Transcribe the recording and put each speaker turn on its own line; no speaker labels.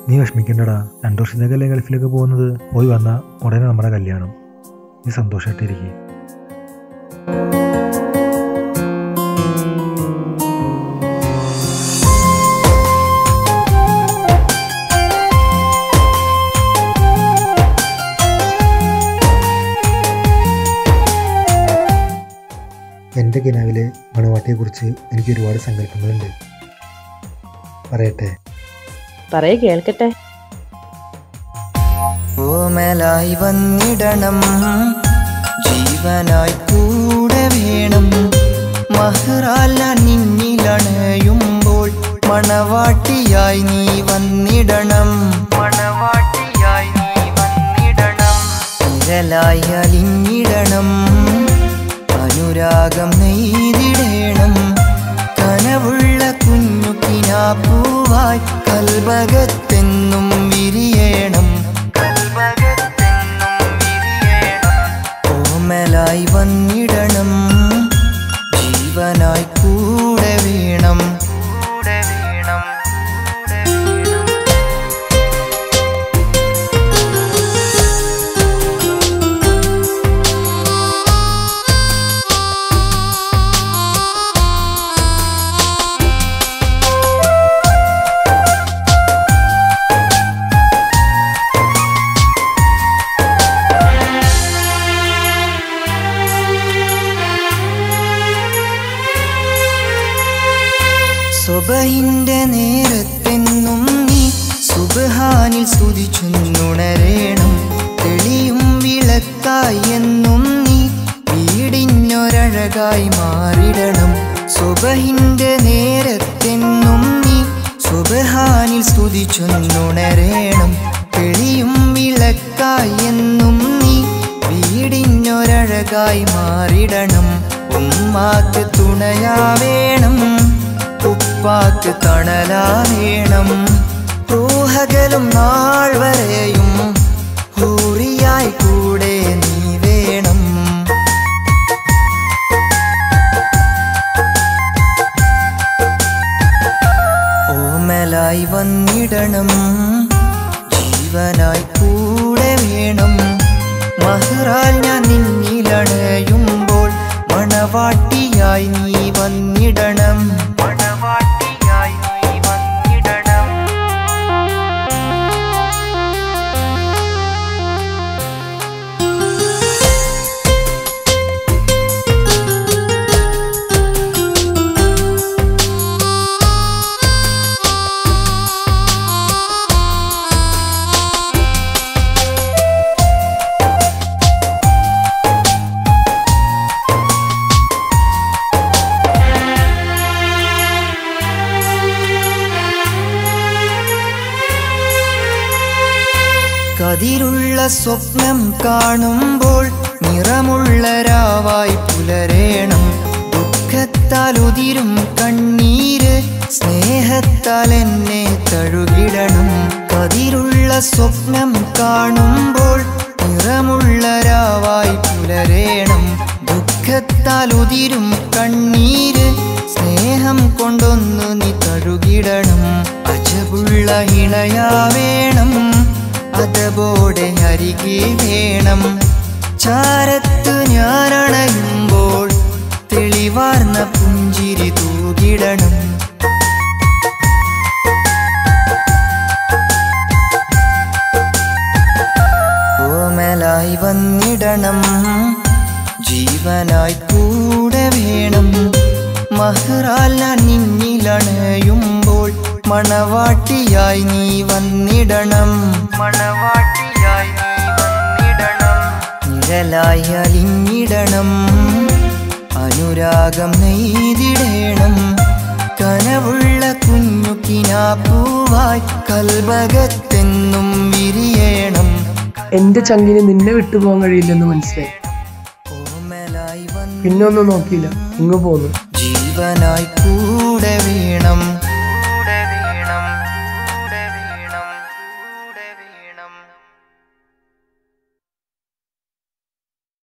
നീ വിഷമിക്കണ്ടടാ രണ്ടു വർഷത്തേക്കല്ലേ ഗൾഫിലേക്ക് പോകുന്നത് പോയി വന്ന ഉടനെ നമ്മുടെ കല്യാണം നീ സന്തോഷമായിട്ടിരിക്കും എൻ്റെ കിനാവിലെ മണവാട്ടിയെക്കുറിച്ച് എനിക്ക് ഒരുപാട് സങ്കല്പങ്ങളുണ്ട് പറയട്ടെ
പറയ കേൾക്കട്ടെ
ഓമലായി വന്നിടണം ജീവനായി കൂടെ വേണം മഹ്റാല നിന്നിലണയുമ്പോൾ മണവാട്ടിയായി നീ വന്നിടണം മണവാട്ടിയായി നീ വന്നിടണം നിഴലായി അലിഞ്ഞിടണം അനുരാഗം നെയ്തിടേണം കനവുള്ള കുഞ്ഞു കിനാപ്പൂവായി കൽവകത്തെന്നും വിരിയണം കൽവകത്തെന്നും വിരിയണം ഓമലായി വന്നിടണം ജീവനായി കൂടെ വീണം കൂടെ വീണം കൂടെ വീണം സ്വബഹിന്റെ നേരത്തെന്നും നീ സുബഹാനിൽ സ്തുതിച്ചുണരേണം തെളിയും വിളക്കായി എന്നും നീ വീടിനൊരഴകായി മാറിടണം സുബഹിന്റെ നേരത്തെന്നും നീ സുബഹാനിൽ സ്തുതിച്ചുണരേണം തെളിയും വിളക്കായി എന്നും നീ വീടിനൊരഴകായി മാറിടണം ഉമ്മാക്ക് തുണയാവേണം ഉപ്പാക്ക് തണലാ വേണം റൂഹകലും നാൾ വരെയും ഹൂറിയായി കൂടെ നീ വേണം ഓമലായി വന്നിടണം ജീവനായി കൂടെ വേണം മഹ്റാൽ ഞാൻ നിന്നിലണയുമ്പോൾ മണവാട്ടിയായി നീ വന്നിടണം മണവാട്ടിയായി നീ വന്നിടണം കതിരുള്ള സ്വപ്നം കാണുമ്പോൾ നിറമുള്ള രാവായി പുലരേണം ദുഃഖത്താൽ ഉതിരും കണ്ണീര് സ്നേഹത്താൽ എന്നെ തഴുകിടണം കതിരുള്ള സ്വപ്നം കാണുമ്പോൾ നിറമുള്ള രാവായി പുലരേണം ദുഃഖത്താൽ ഉതിരും കണ്ണീര് സ്നേഹം കൊണ്ടൊന്നു നീ തഴുകിടണം അജബുള്ള ഇണയാവേണം അതബോടെ അരികെ വേണം ചാരത്തു ഞാനണയുമ്പോൾ തെളിവാർന്ന പുഞ്ചിരി തൂകിടണം ഓമലായി വന്നിടണം ജീവനായി കൂടെ വേണം മഹ്റാല നിന്നിലണയുമ്പോൾ മണവാട്ടിയായി നീ വന്നിടണം മണവാട്ടിയായി നീ വന്നിടണം നിഴലായി അലിഞ്ഞിടണം അനുരാഗം നെയ്തിടേണം കനവുള്ള കുഞ്ഞു കിനാപ്പൂവായി കൽവകത്തെന്നും വിരിയണം
എന്റെ ചങ്കിന് നിന്നെ വിട്ടുപോകാൻ കഴിയില്ലെന്ന് മനസ്സിലായി
ഓമലായി
പിന്നെ ഒന്നും നോക്കിയില്ല ഇങ്ങ് പോന്നു
ജീവനായി കൂടെ വീണം